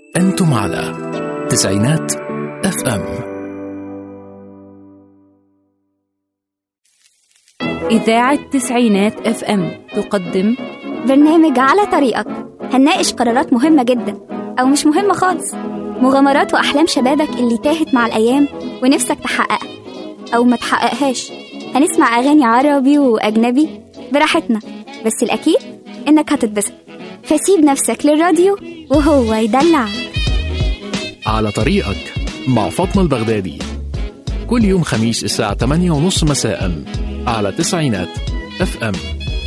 أنتم على تسعينات اف ام إذاعة تسعينات اف ام تقدم برنامج على طريقك هنناقش قرارات مهمة جدا أو مش مهمة خالص مغامرات وأحلام شبابك اللي تاهت مع الأيام ونفسك تحققها أو ما تحققهاش هنسمع أغاني عربي وأجنبي براحتنا بس الأكيد إنك هتتبسط فسيب نفسك للراديو وهو يدلعك على طريقك مع فاطمة البغدادي كل يوم خميس الساعة 8 ونص مساء على تسعينات اف ام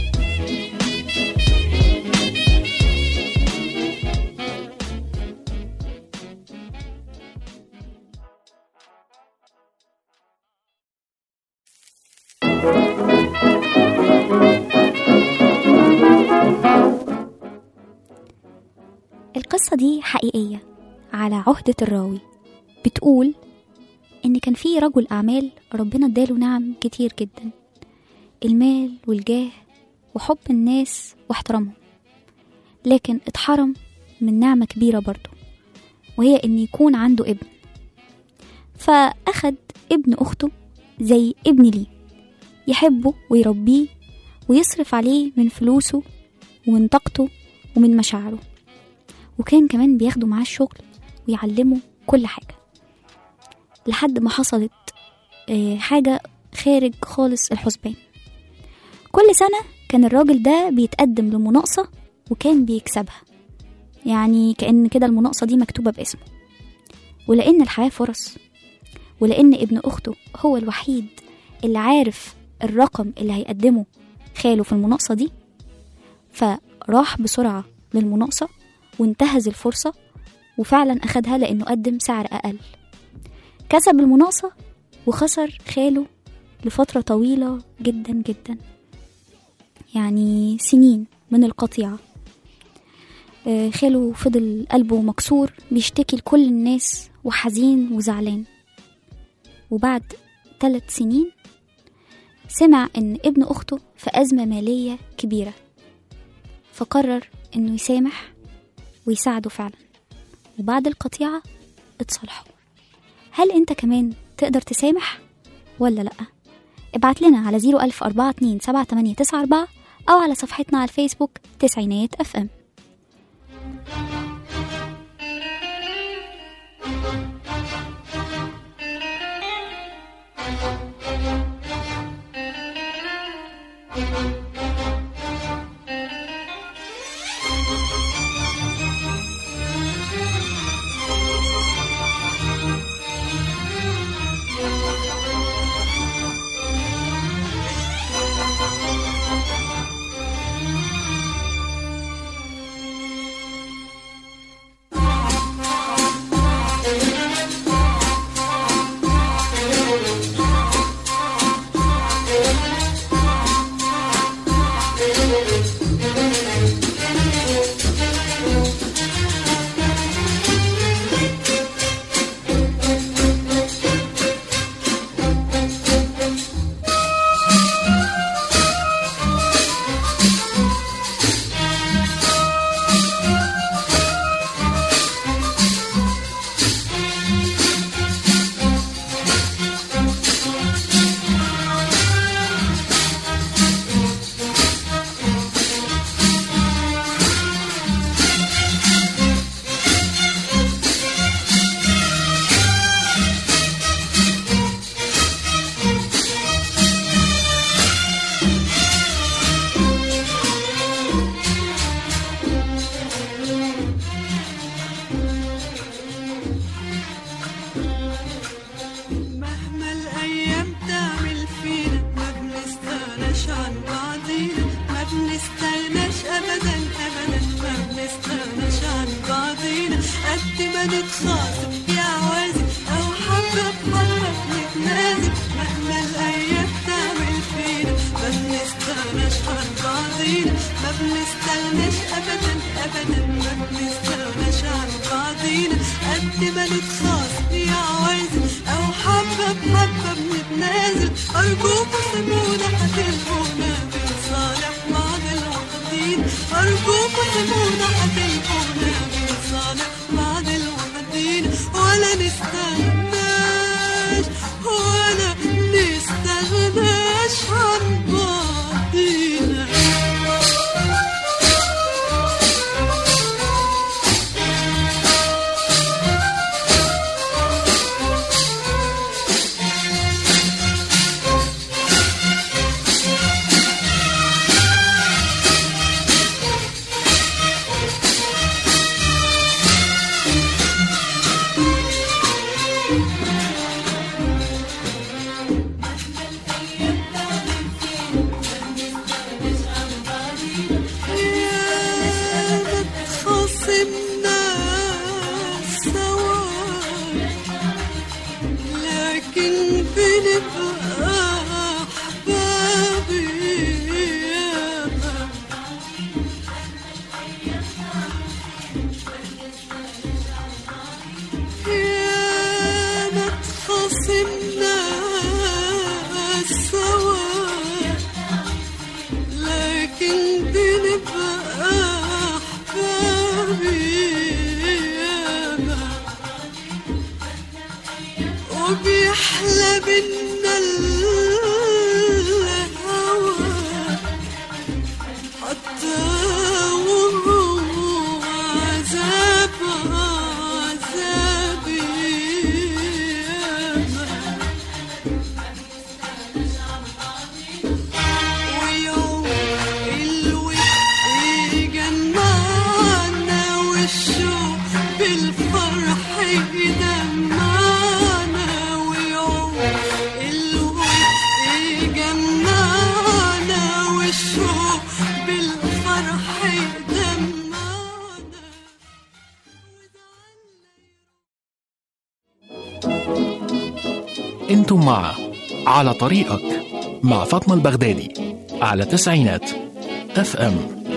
القصة دي حقيقية على عهدة الراوي بتقول إن كان في رجل أعمال ربنا اداله نعم كتير جدا المال والجاه وحب الناس واحترامهم لكن اتحرم من نعمة كبيرة برضه وهي إن يكون عنده ابن فأخد ابن أخته زي ابن ليه يحبه ويربيه ويصرف عليه من فلوسه ومن طاقته ومن مشاعره وكان كمان بياخده معاه الشغل ويعلمه كل حاجة لحد ما حصلت آه، حاجة خارج خالص الحسبان كل سنة كان الراجل ده بيتقدم لمناقصة وكان بيكسبها يعني كأن كده المناقصة دي مكتوبة باسمه ولأن الحياة فرص ولأن ابن أخته هو الوحيد اللي عارف الرقم اللي هيقدمه خاله في المناقصة دي فراح بسرعة للمناقصة وانتهز الفرصة وفعلا أخدها لأنه قدم سعر أقل كسب المناقصة وخسر خاله لفترة طويلة جدا جدا يعني سنين من القطيعة آه، خاله فضل قلبه مكسور بيشتكي لكل الناس وحزين وزعلان وبعد ثلاث سنين سمع إن ابن أخته في أزمة مالية كبيرة فقرر إنه يسامح ويساعده فعلا وبعد القطيعة اتصالحوا هل انت كمان تقدر تسامح ولا لأ ابعت لنا على 010427894 أو على صفحتنا على الفيسبوك تسعينات اف ام مهما الأيام تعمل فينا ما بنستغناش عن بعضينا ما بنستغناش أبدا أبدا ما بنستغناش عن بعضينا قد ما نتخاطب يا عوازي أو حبة بحبة نتنازل مهما الأيام تعمل فينا ما بنستغناش عن بعضينا ما بنستغناش أبدا أبدا ما بنستغناش عن بعضينا قد ما نتخاطب يا عوازي أو حبة بحبة بنتنازل أرجوكوا سيبونا هتلقونا بنصالح بعض الوحدين أرجوكوا سيبونا هتلقونا بنصالح بعض بينا الهوى حتى وهو عذاب عذابي ياما ويوم الود يجمعنا والشوق بالفرح يدمعنا ويوم الود يجمعنا والشوق بالفرح يدمعنا انتم مع على طريقك مع فاطمة البغدادي على تسعينات اف ام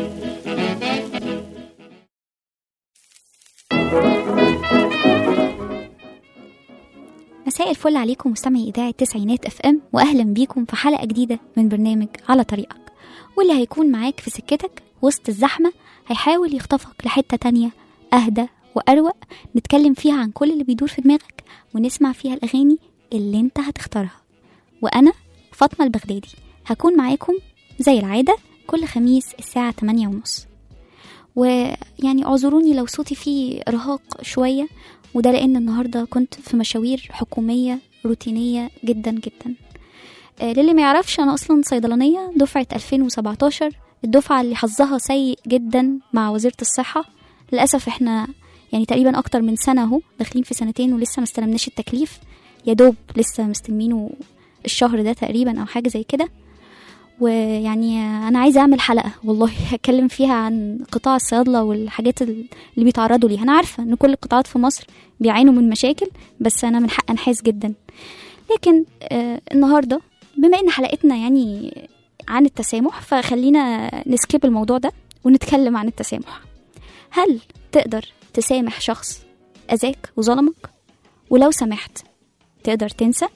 مساء الفل عليكم مستمعي إذاعة تسعينات اف ام وأهلا بيكم في حلقة جديدة من برنامج على طريقك واللي هيكون معاك في سكتك وسط الزحمة هيحاول يخطفك لحتة تانية أهدى وأروق نتكلم فيها عن كل اللي بيدور في دماغك ونسمع فيها الأغاني اللي انت هتختارها وأنا فاطمة البغدادي هكون معاكم زي العادة كل خميس الساعة 8 ونص ويعني اعذروني لو صوتي فيه إرهاق شوية وده لأن النهاردة كنت في مشاوير حكومية روتينية جدا جدا آه، للي ما يعرفش أنا أصلا صيدلانية دفعة 2017 الدفعة اللي حظها سيء جدا مع وزيرة الصحة للأسف احنا يعني تقريبا أكتر من سنة أهو داخلين في سنتين ولسه ما استلمناش التكليف يا دوب لسه مستلمينه الشهر ده تقريبا أو حاجة زي كده ويعني أنا عايزة أعمل حلقة والله هتكلم فيها عن قطاع الصيادلة والحاجات اللي بيتعرضوا ليها أنا عارفة إن كل القطاعات في مصر بيعانوا من مشاكل بس أنا من حق أنحاز جدا لكن آه النهاردة بما إن حلقتنا يعني عن التسامح فخلينا نسكيب الموضوع ده ونتكلم عن التسامح هل تقدر تسامح شخص أذاك وظلمك ولو سمحت تقدر تنسى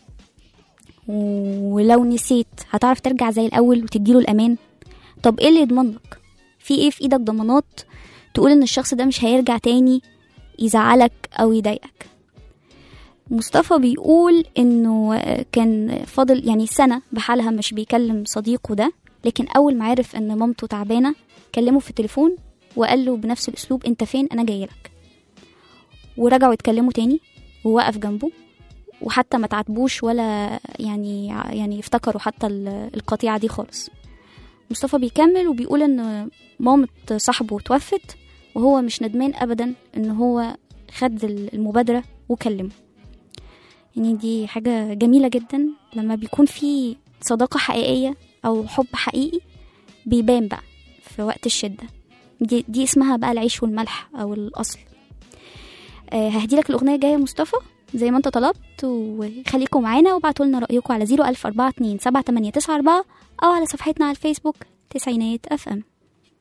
ولو نسيت هتعرف ترجع زي الأول وتديله الأمان طب ايه اللي يضمن لك في ايه في ايدك ضمانات تقول ان الشخص ده مش هيرجع تاني يزعلك او يضايقك مصطفى بيقول انه كان فاضل يعني سنة بحالها مش بيكلم صديقه ده لكن اول ما عرف ان مامته تعبانة كلمه في التليفون وقال له بنفس الاسلوب انت فين انا جايلك ورجعوا يتكلموا تاني ووقف جنبه وحتى ما تعاتبوش ولا يعني يعني افتكروا حتى ال- القطيعة دي خالص مصطفى بيكمل وبيقول ان مامة صاحبه توفت وهو مش ندمان ابدا ان هو خد المبادرة وكلمه يعني دي حاجة جميلة جدا لما بيكون في صداقة حقيقية أو حب حقيقي بيبان بقى في وقت الشدة دي, دي اسمها بقى العيش والملح أو الأصل آه ههدي لك الأغنية الجاية يا مصطفى زي ما انت طلبت وخليكم معانا وابعتوا لنا رأيكم على 01042 7894 أو على صفحتنا على الفيسبوك تسعينات اف ام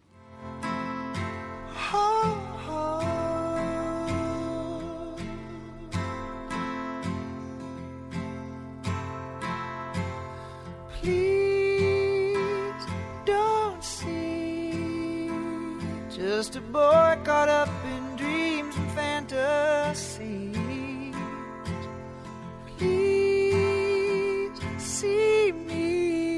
Please don't see just a boy caught up in dreams and fantasies. Please see me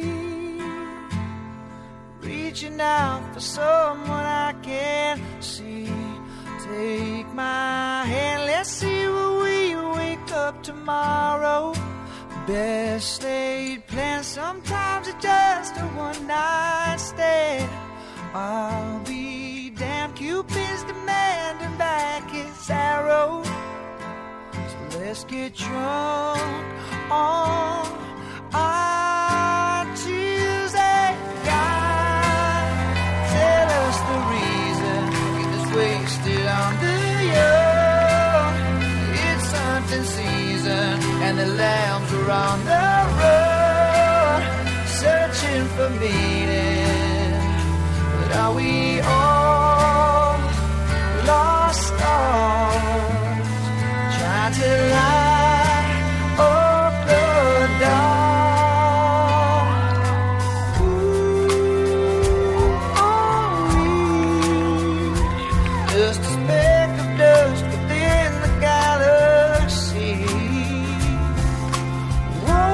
reaching out for someone I can't see. Take my hand, let's see where we wake up tomorrow. Best laid plans, sometimes it's just a one night stand. I'll be damned, Cupid's demanding back his arrow. So let's get drunk on our Tuesday. God, tell us the reason. Get us wasted on the young. It's hunting season, and the lambs are on the road, searching for meaning. But are we all lost stars? Trying to light up the dark. Ooh, are we just a speck of dust within the galaxy? Whoa,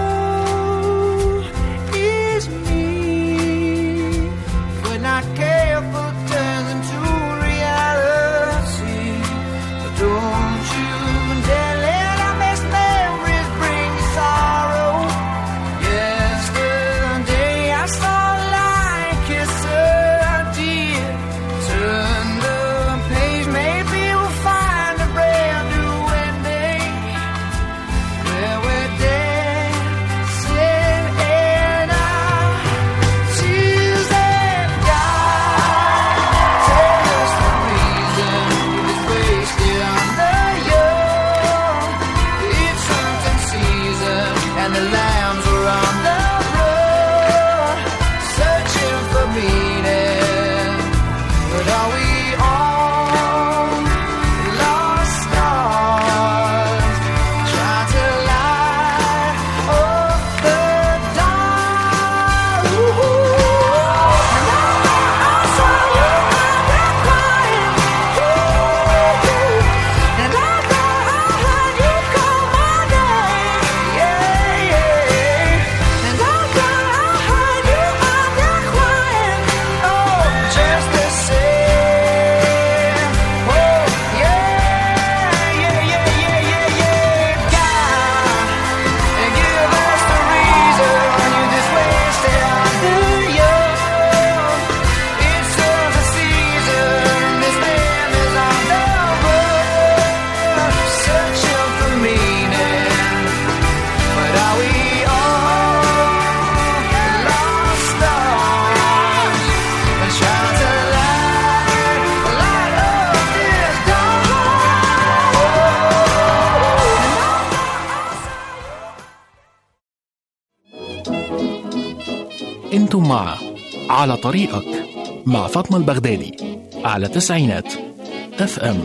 مع على طريقك مع فاطمة البغدادي على تسعينات اف ام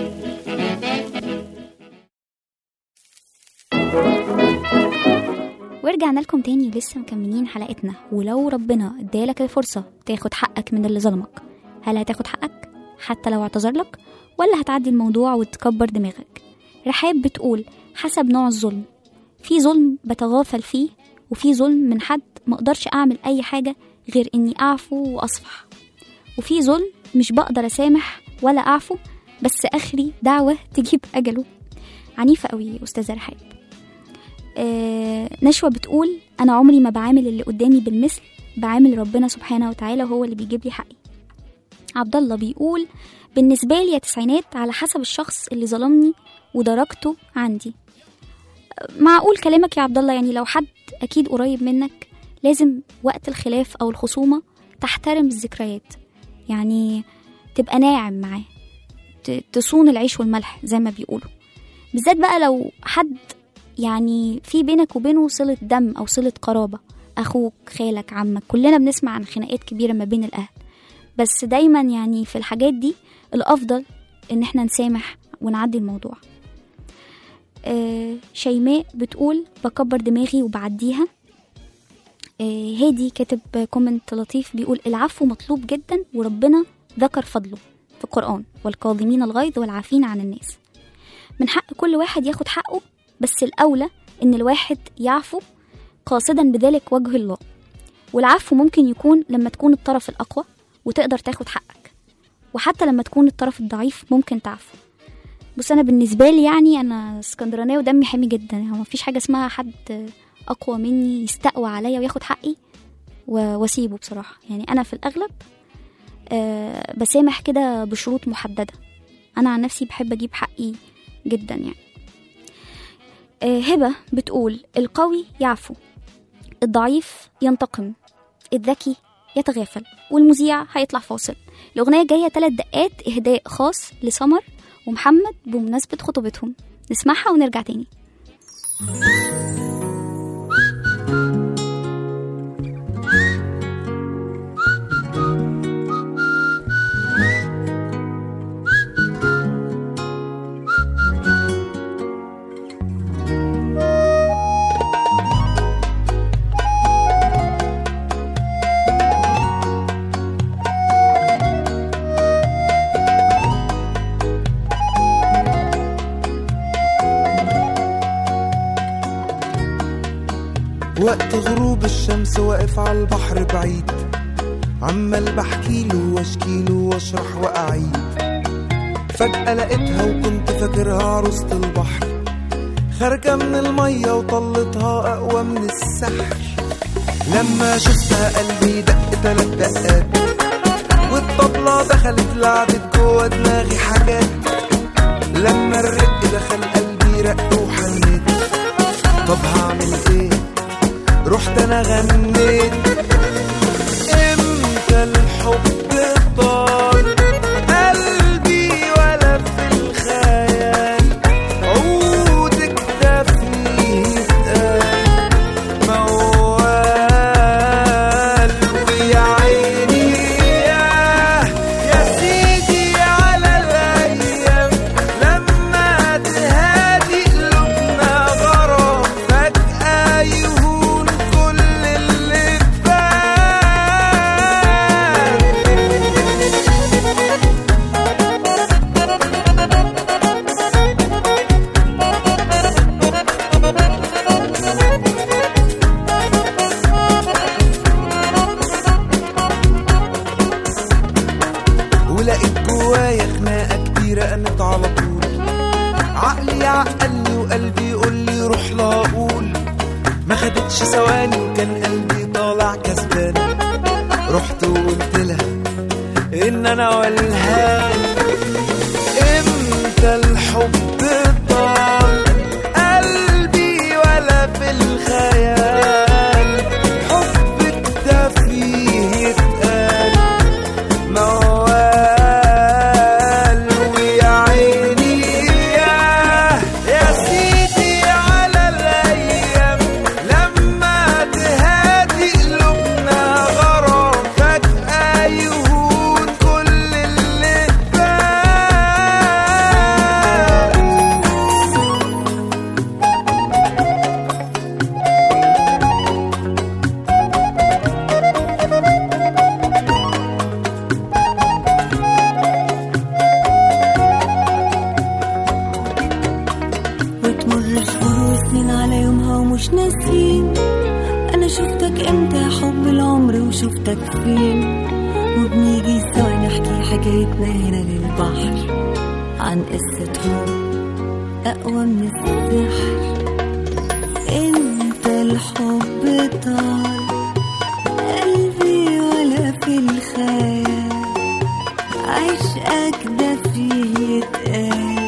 ورجعنا لكم تاني ولسه مكملين حلقتنا ولو ربنا ادالك الفرصة تاخد حقك من اللي ظلمك هل هتاخد حقك حتى لو اعتذر لك ولا هتعدي الموضوع وتكبر دماغك رحاب بتقول حسب نوع الظلم في ظلم بتغافل فيه وفي ظلم من حد مقدرش اعمل اي حاجة غير اني اعفو واصفح وفي ظلم مش بقدر اسامح ولا اعفو بس اخري دعوة تجيب اجله عنيفة قوي يا استاذة رحاب آه نشوى بتقول أنا عمري ما بعامل اللي قدامي بالمثل بعامل ربنا سبحانه وتعالى هو اللي بيجيب لي حقي عبد الله بيقول بالنسبة لي يا تسعينات على حسب الشخص اللي ظلمني ودرجته عندي آه، معقول كلامك يا عبد الله يعني لو حد أكيد قريب منك لازم وقت الخلاف أو الخصومة تحترم الذكريات يعني تبقى ناعم معاه ت- تصون العيش والملح زي ما بيقولوا بالذات بقى لو حد يعني في بينك وبينه صلة دم أو صلة قرابة أخوك خالك عمك كلنا بنسمع عن خناقات كبيرة ما بين الأهل بس دايما يعني في الحاجات دي الأفضل إن احنا نسامح ونعدي الموضوع آه شيماء بتقول بكبر دماغي وبعديها آه هادي كاتب كومنت لطيف بيقول العفو مطلوب جدا وربنا ذكر فضله في القرآن والكاظمين الغيظ والعافين عن الناس من حق كل واحد ياخد حقه بس الأولى إن الواحد يعفو قاصدا بذلك وجه الله والعفو ممكن يكون لما تكون الطرف الأقوى وتقدر تاخد حقك وحتى لما تكون الطرف الضعيف ممكن تعفو بص أنا بالنسبة لي يعني أنا اسكندرانية ودمي حامي جدا يعني مفيش حاجة اسمها حد أقوى مني يستقوى عليا وياخد حقي و- واسيبه بصراحة يعني أنا في الأغلب أه بسامح كده بشروط محددة أنا عن نفسي بحب أجيب حقي جدا يعني آه، هبة بتقول القوي يعفو الضعيف ينتقم الذكي يتغافل والمذيع هيطلع فاصل الأغنية جاية ثلاث دقات إهداء خاص لسمر ومحمد بمناسبة خطوبتهم نسمعها ونرجع تاني وقت غروب الشمس واقف على البحر بعيد عمال بحكيله واشكيله واشرح واعيد فجأة لقيتها وكنت فاكرها عروسة البحر خارجة من المية وطلتها أقوى من السحر لما شفتها قلبي دق تلات دقات والطبلة دخلت لعبت جوه دماغي حاجات لما الرق دخل قلبي رق وحنيت طب هعمل ايه رحت انا غنيت امتى الحب طال قلبي ولا في الخيال عودك ده فيه اتقال موال ويا عيني ياه يا سيدي على الايام لما تهادي قلوبنا غرام فجأة يهون كل اللي فات ولقيت جوايا خناقة كبيرة قامت على طول عقلي يعقلني وقلبي يقول لي روح لا اقول ما خدتش ثواني وكان قلبي طالع كسبان رحت وقلت لها ان انا والهان امتى الحب طال قلبي ولا في الخيال حبك ده فيه اتقال موال ويا عيني ياه يا سيدي على الايام لما تهادي قلوبنا غرام سنين على يومها ومش ناسين انا شفتك امتى يا حب العمر وشفتك فين وبنيجي سوا نحكي حكايتنا هنا للبحر عن قصة حب اقوى من السحر انت الحب طال قلبي ولا في الخيال عشقك ده فيه يتقال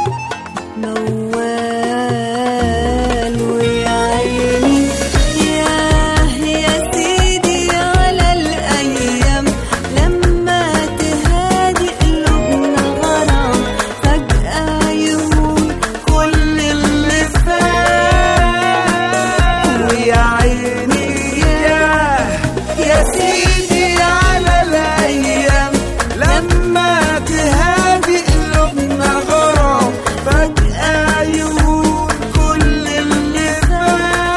موال ويا عيني ياه يا سيدي على الأيام لما تهادي قلوبنا غرام فجأة يهون كل اللي فات ويا عيني يا يا سيدي على الايام لما تهادي قلوبنا غرام فجأة يهون كل اللي فات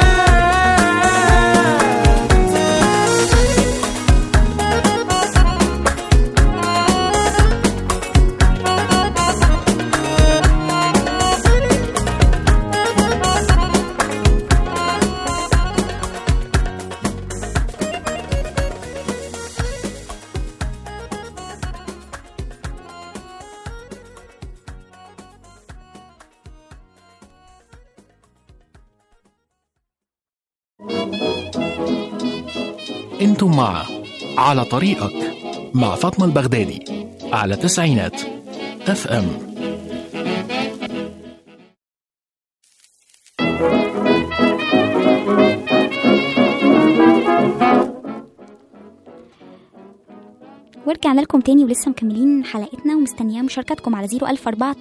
انتم مع على طريقك مع فاطمة البغدادي على تسعينات اف ام ورجعنا لكم تاني ولسه مكملين حلقتنا ومستنياه مشاركاتكم على 004278894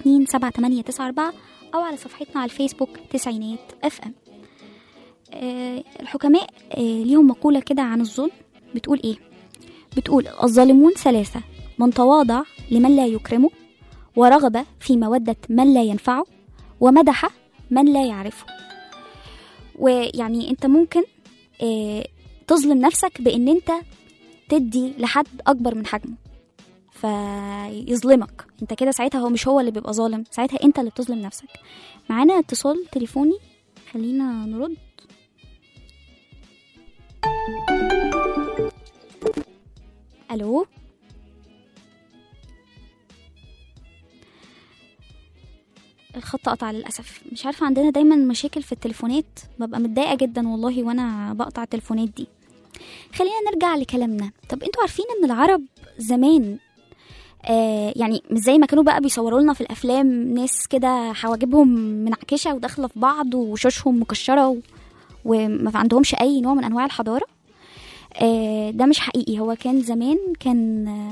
أو على صفحتنا على الفيسبوك تسعينات اف ام آه الحكماء آه ليهم مقولة كده عن الظلم بتقول ايه بتقول الظالمون ثلاثة من تواضع لمن لا يكرمه ورغب في مودة من لا ينفعه ومدح من لا يعرفه ويعني انت ممكن آه تظلم نفسك بان انت تدي لحد اكبر من حجمه فيظلمك انت كده ساعتها هو مش هو اللي بيبقى ظالم ساعتها انت اللي بتظلم نفسك معانا اتصال تليفوني خلينا نرد الو الخط قطع للاسف مش عارفه عندنا دايما مشاكل في التليفونات ببقى متضايقه جدا والله وانا بقطع التليفونات دي خلينا نرجع لكلامنا طب انتوا عارفين ان العرب زمان آه يعني مش زي ما كانوا بقى بيصوروا لنا في الافلام ناس كده حواجبهم منعكشه وداخله في بعض وشوشهم مكشره و... وما عندهمش اي نوع من انواع الحضاره آه ده مش حقيقي هو كان زمان كان آه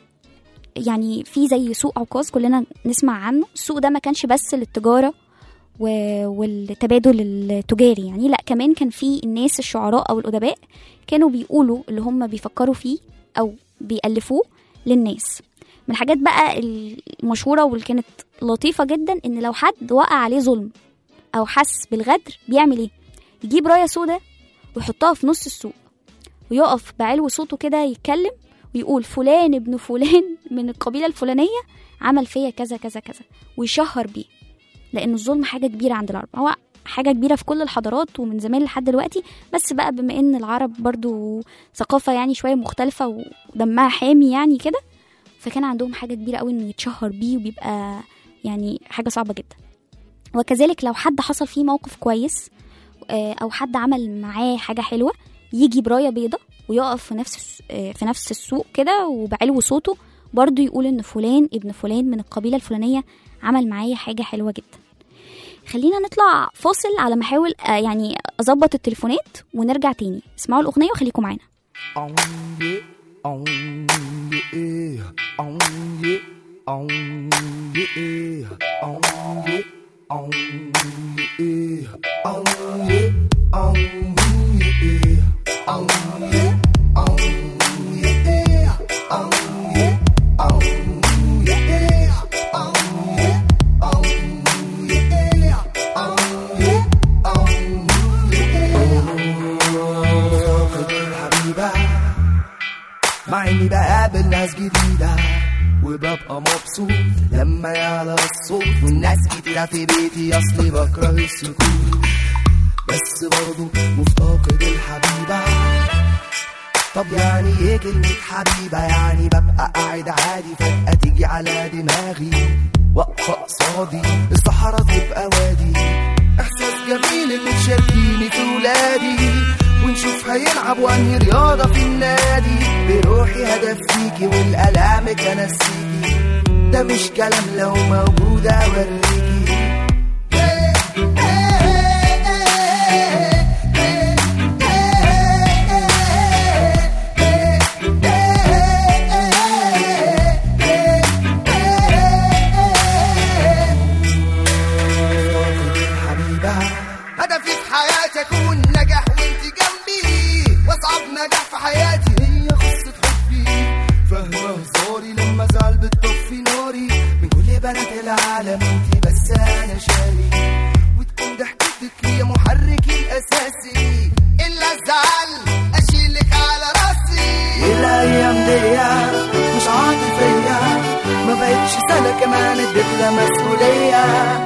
يعني في زي سوق عكاظ كلنا نسمع عنه السوق ده ما كانش بس للتجاره و- والتبادل التجاري يعني لا كمان كان في الناس الشعراء او الادباء كانوا بيقولوا اللي هم بيفكروا فيه او بيألفوه للناس من الحاجات بقى المشهورة واللي كانت لطيفة جدا ان لو حد وقع عليه ظلم او حس بالغدر بيعمل ايه يجيب راية سودة ويحطها في نص السوق ويقف بعلو صوته كده يتكلم ويقول فلان ابن فلان من القبيلة الفلانية عمل فيا كذا كذا كذا ويشهر بيه لان الظلم حاجة كبيرة عند العرب هو حاجة كبيرة في كل الحضارات ومن زمان لحد دلوقتي بس بقى بما ان العرب برضو ثقافة يعني شوية مختلفة ودمها حامي يعني كده فكان عندهم حاجة كبيرة قوي انه يتشهر بيه وبيبقى يعني حاجة صعبة جدا وكذلك لو حد حصل فيه موقف كويس آه، او حد عمل معاه حاجة حلوة يجي براية بيضة ويقف في نفس الس- آه، في نفس السوق كده وبعلو صوته برضو يقول ان فلان ابن فلان من القبيلة الفلانية عمل معايا حاجة حلوة جدا خلينا نطلع فاصل على ما احاول آه، يعني اظبط التليفونات ونرجع تاني اسمعوا الاغنيه وخليكم معانا On yeah, on yeah, on yeah, on yeah, on yeah, on yeah, on yeah, on yeah, on yeah, on yeah, on yeah, on yeah, on yeah, on yeah, on yeah, on حبيبة مع اني بقابل ناس جديدة وببقى مبسوط لما يعلى الصوت والناس كتيرة في بيتي اصلي بكره السكوت بس برضه مفتقد الحبيبة طب يعني ايه كلمة حبيبة يعني ببقى قاعد عادي فجأة تيجي على دماغي واقفة قصادي الصحراء تبقى وادي احساس جميل اللي تشاركيني في ولادي ونشوف هيلعب وانهي رياضة في النادي بروحي هدف فيكي والالام كنسيكي ده مش كلام لو موجود اوريكي حبيبة هدفي في حياتي أكون نجاح وأنت جنبي وأصعب نجاح في حياتي هي قصة حبي فاهمة هزاري لما أزعل بتطفي ناري من كل بنات العالم أنت بس أنا شاري وتكون ضحكتك هي محركي الأساسي إلا الزعل أشيلك على راسي الأيام دي مش عاطفية ما بقتش سنة كمان اديتها مسؤولية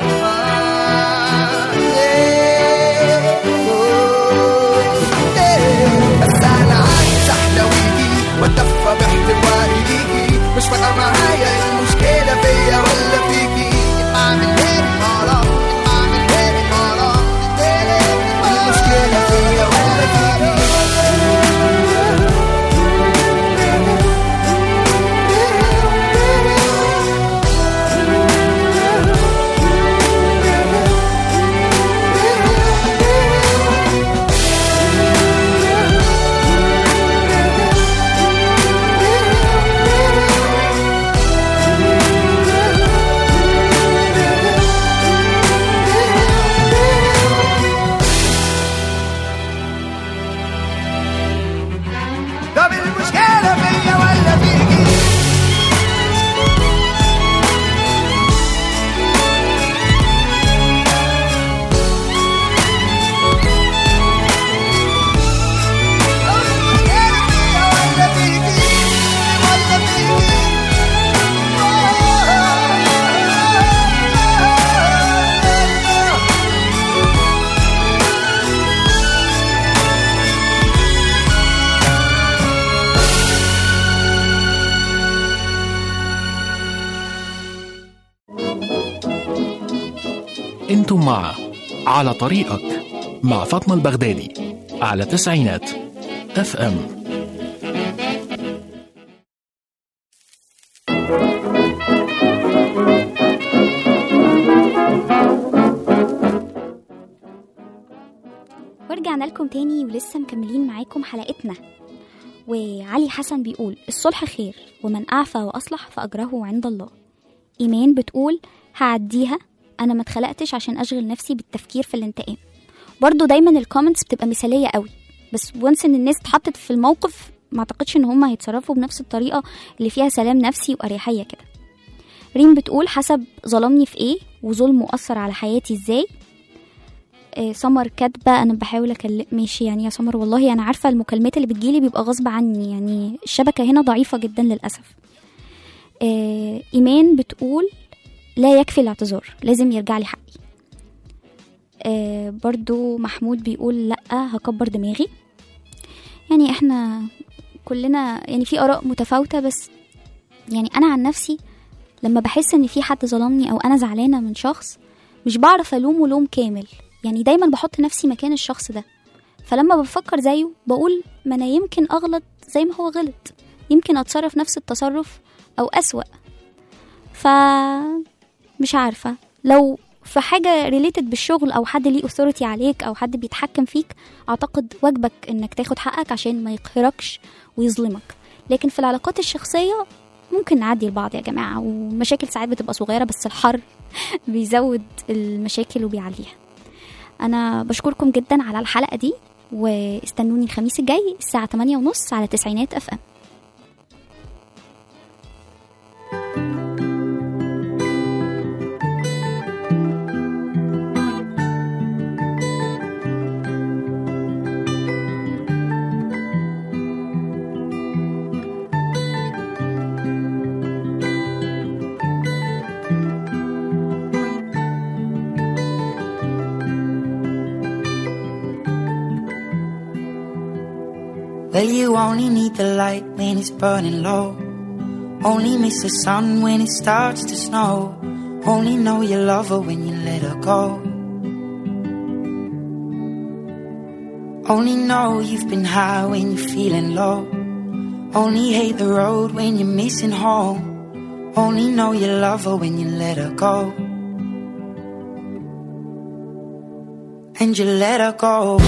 آه، إيه، أوه، إيه. بس أنا عايز أحلويكي وأتدفى باحتوائي ليكي مش فارقة معايا المشكلة فيا ولا فيكي أعمل إيه غلط أعمل إيه غلط المشكلة فيا ولا فيكي طب المشكلة فيا ولا فيكي ولا فيكي ولا فيكي انتم مع على طريقك مع فاطمة البغدادي على تسعينات اف ام ورجعنا لكم تاني ولسه مكملين معاكم حلقتنا وعلي حسن بيقول الصلح خير ومن أعفى وأصلح فأجره عند الله إيمان بتقول هعديها أنا ما اتخلقتش عشان أشغل نفسي بالتفكير في الانتقام برضو دايما الكومنتس بتبقى مثالية قوي بس وانس ان الناس اتحطت في الموقف ما اعتقدش ان هم هيتصرفوا بنفس الطريقة اللي فيها سلام نفسي وأريحية كده ريم بتقول حسب ظلمني في ايه وظلمه أثر على حياتي ازاي آه، سمر كاتبة أنا بحاول أكلم ماشي يعني يا سمر والله أنا عارفة المكالمات اللي بتجيلي بيبقى غصب عني يعني الشبكة هنا ضعيفة جدا للأسف آه، إيمان بتقول لا يكفي الاعتذار لازم يرجع لي حقي آه، برضو محمود بيقول لأ هكبر دماغي يعني احنا كلنا يعني في آراء متفاوتة بس يعني أنا عن نفسي لما بحس إن في حد ظلمني أو أنا زعلانة من شخص مش بعرف ألومه لوم كامل يعني دايما بحط نفسي مكان الشخص ده فلما بفكر زيه بقول ما أنا يمكن أغلط زي ما هو غلط يمكن أتصرف نفس التصرف أو أسوأ ف مش عارفة لو في حاجة ريليتد بالشغل أو حد ليه authority عليك أو حد بيتحكم فيك أعتقد واجبك إنك تاخد حقك عشان ما يقهركش ويظلمك لكن في العلاقات الشخصية ممكن نعدي البعض يا جماعة ومشاكل ساعات بتبقى صغيرة بس الحر بيزود المشاكل وبيعليها أنا بشكركم جدا على الحلقة دي واستنوني الخميس الجاي الساعة 8 ونص على تسعينات اف ام Well, you only need the light when it's burning low. Only miss the sun when it starts to snow. Only know you love her when you let her go. Only know you've been high when you're feeling low. Only hate the road when you're missing home. Only know you love her when you let her go. And you let her go.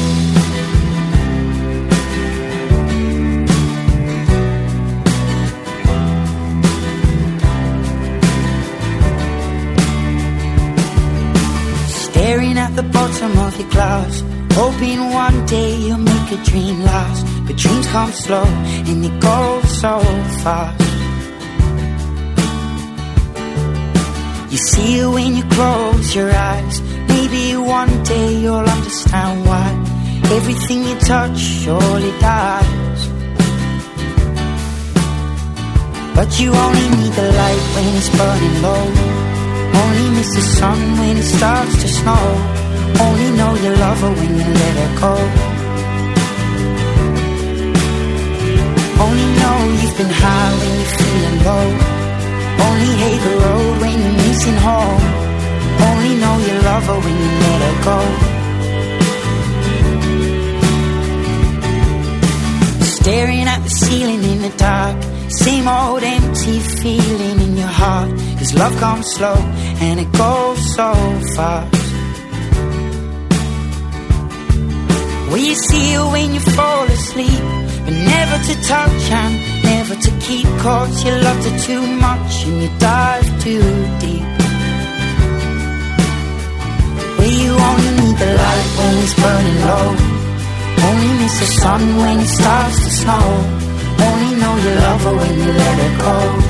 Staring at the bottom of your glass, hoping one day you'll make a dream last. But dreams come slow and they go so fast. You see it when you close your eyes. Maybe one day you'll understand why everything you touch surely dies. But you only need the light when it's burning low. Only miss the sun when it starts to snow. Only know you love her when you let her go. Only know you've been high when you're feeling low. Only hate the road when you're missing home. Only know you love her when you let her go. Staring at the ceiling in the dark. Same old empty feeling in your heart. Cause love comes slow and it goes so fast. Will you see her when you fall asleep? But never to touch and never to keep. Cause you loved her too much and you dive too deep. Will you only need the light when it's burning low? Only miss the sun when it starts to snow. Only know you love her when you let her go.